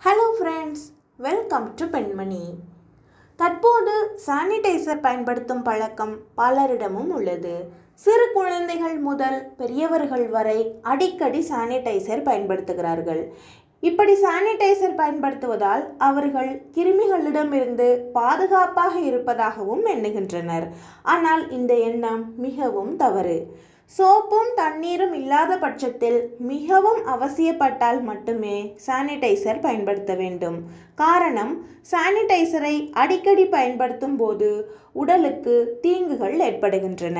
hello friends welcome to பெண்மணி தற்போது sanitiser பயன்படுத்தும் பழக்கம் பலரிடமும் உள்ளது சிறு குழந்தைகள் முதல் பெரியவர்கள் வரை அடிக்கடி சானிடைசர் பயன்படுத்துகிறார்கள் இப்படி சானிடைசர் பயன்படுத்துவதால் அவர்கள் கிருமிகளிடமிருந்து பாதுகாப்பாக இருப்பதாகவும் எண்ணுகின்றனர் ஆனால் இந்த எண்ணம் மிகவும் தவறு சோப்பும் தண்ணீரும் இல்லாத பட்சத்தில் மிகவும் அவசியப்பட்டால் மட்டுமே சானிடைசர் பயன்படுத்த வேண்டும் காரணம் சானிடைசரை அடிக்கடி பயன்படுத்தும் போது உடலுக்கு தீங்குகள் ஏற்படுகின்றன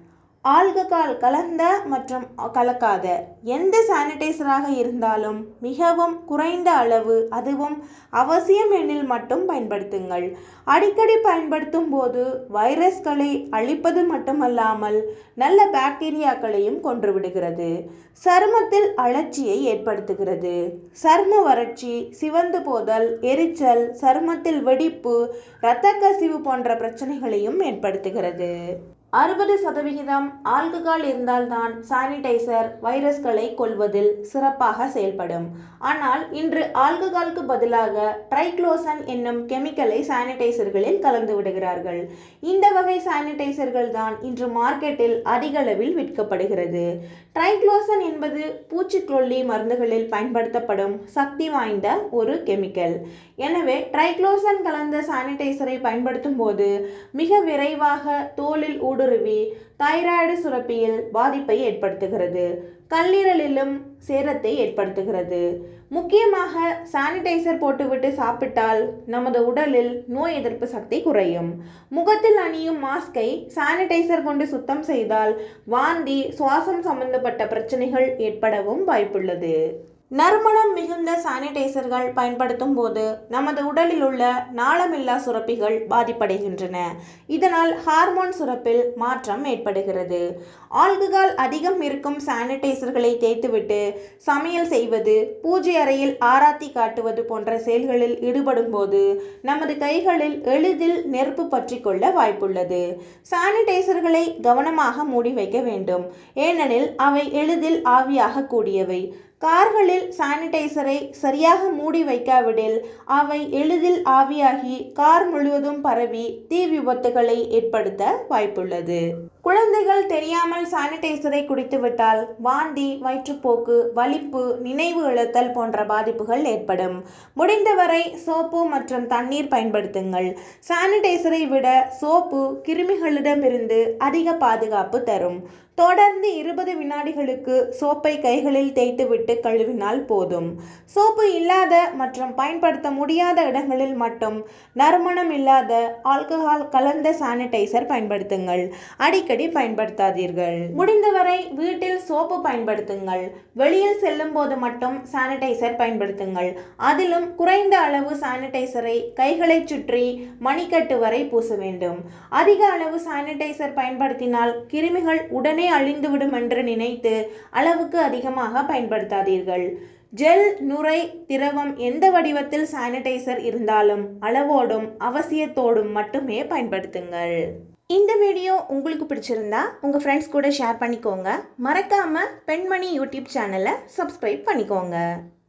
ஆல்கஹால் கலந்த மற்றும் கலக்காத எந்த சானிடைசராக இருந்தாலும் மிகவும் குறைந்த அளவு அதுவும் அவசியம் எண்ணில் மட்டும் பயன்படுத்துங்கள் அடிக்கடி பயன்படுத்தும் போது வைரஸ்களை அழிப்பது மட்டுமல்லாமல் நல்ல பாக்டீரியாக்களையும் கொன்றுவிடுகிறது சருமத்தில் அழற்சியை ஏற்படுத்துகிறது சரும வறட்சி சிவந்து போதல் எரிச்சல் சருமத்தில் வெடிப்பு இரத்த கசிவு போன்ற பிரச்சனைகளையும் ஏற்படுத்துகிறது அறுபது சதவிகிதம் ஆல்கஹால் இருந்தால்தான் சானிடைசர் வைரஸ்களை கொல்வதில் சிறப்பாக செயல்படும் ஆனால் இன்று ஆல்கஹாலுக்கு பதிலாக ட்ரைக்ளோசன் என்னும் கெமிக்கலை சானிடைசர்களில் கலந்து விடுகிறார்கள் இந்த வகை சானிடைசர்கள் தான் இன்று மார்க்கெட்டில் அதிக அளவில் விற்கப்படுகிறது ட்ரைக்ளோசன் என்பது பூச்சிக்கொல்லி மருந்துகளில் பயன்படுத்தப்படும் சக்தி வாய்ந்த ஒரு கெமிக்கல் எனவே ட்ரைக்ளோசன் கலந்த சானிடைசரை பயன்படுத்தும் போது மிக விரைவாக தோலில் ஊடுருவி தைராய்டு சுரப்பியில் பாதிப்பை ஏற்படுத்துகிறது கல்லீரலிலும் சேரத்தை ஏற்படுத்துகிறது முக்கியமாக சானிடைசர் போட்டுவிட்டு சாப்பிட்டால் நமது உடலில் நோய் எதிர்ப்பு சக்தி குறையும் முகத்தில் அணியும் மாஸ்கை சானிடைசர் கொண்டு சுத்தம் செய்தால் வாந்தி சுவாசம் சம்பந்தப்பட்ட பிரச்சனைகள் ஏற்படவும் வாய்ப்புள்ளது நறுமணம் மிகுந்த சானிடைசர்கள் பயன்படுத்தும் போது நமது உடலில் உள்ள நாளமில்லா சுரப்பிகள் பாதிப்படைகின்றன இதனால் ஹார்மோன் சுரப்பில் மாற்றம் ஏற்படுகிறது ஆல்கஹால் அதிகம் இருக்கும் சானிடைசர்களை தேய்த்துவிட்டு சமையல் செய்வது பூஜை அறையில் ஆராத்தி காட்டுவது போன்ற செயல்களில் ஈடுபடும் போது நமது கைகளில் எளிதில் நெருப்பு பற்றி கொள்ள வாய்ப்புள்ளது சானிடைசர்களை கவனமாக மூடி வைக்க வேண்டும் ஏனெனில் அவை எளிதில் ஆவியாக கூடியவை கார்களில் சானிடைசரை சரியாக மூடி வைக்காவிடில் அவை எளிதில் ஆவியாகி கார் முழுவதும் பரவி தீ விபத்துகளை ஏற்படுத்த வாய்ப்புள்ளது குழந்தைகள் தெரியாமல் சானிடைசரை குடித்துவிட்டால் வாந்தி வயிற்றுப்போக்கு வலிப்பு நினைவு இழத்தல் போன்ற பாதிப்புகள் ஏற்படும் முடிந்தவரை சோப்பு மற்றும் தண்ணீர் பயன்படுத்துங்கள் சானிடைசரை விட சோப்பு கிருமிகளிடமிருந்து அதிக பாதுகாப்பு தரும் தொடர்ந்து இருபது வினாடிகளுக்கு சோப்பை கைகளில் தேய்த்துவிட்டு கழுவினால் போதும் சோப்பு இல்லாத மற்றும் பயன்படுத்த முடியாத இடங்களில் மட்டும் நறுமணம் இல்லாத ஆல்கஹால் கலந்த சானிடைசர் பயன்படுத்துங்கள் அடிக்கடி பயன்படுத்தாதீர்கள் முடிந்தவரை வீட்டில் சோப்பு பயன்படுத்துங்கள் வெளியில் செல்லும் போது மட்டும் சானிடைசர் பயன்படுத்துங்கள் அதிலும் குறைந்த அளவு சானிடைசரை கைகளை சுற்றி மணிக்கட்டு வரை பூச வேண்டும் அதிக அளவு சானிடைசர் பயன்படுத்தினால் கிருமிகள் உடனே உடனே அழிந்துவிடும் என்று நினைத்து அளவுக்கு அதிகமாக பயன்படுத்தாதீர்கள் ஜெல் நுரை திரவம் எந்த வடிவத்தில் சானிடைசர் இருந்தாலும் அளவோடும் அவசியத்தோடும் மட்டுமே பயன்படுத்துங்கள் இந்த வீடியோ உங்களுக்கு பிடிச்சிருந்தா உங்கள் ஃப்ரெண்ட்ஸ் கூட ஷேர் பண்ணிக்கோங்க மறக்காமல் பெண்மணி யூடியூப் சேனலை சப்ஸ்கிரைப் பண்ணிக்கோங்க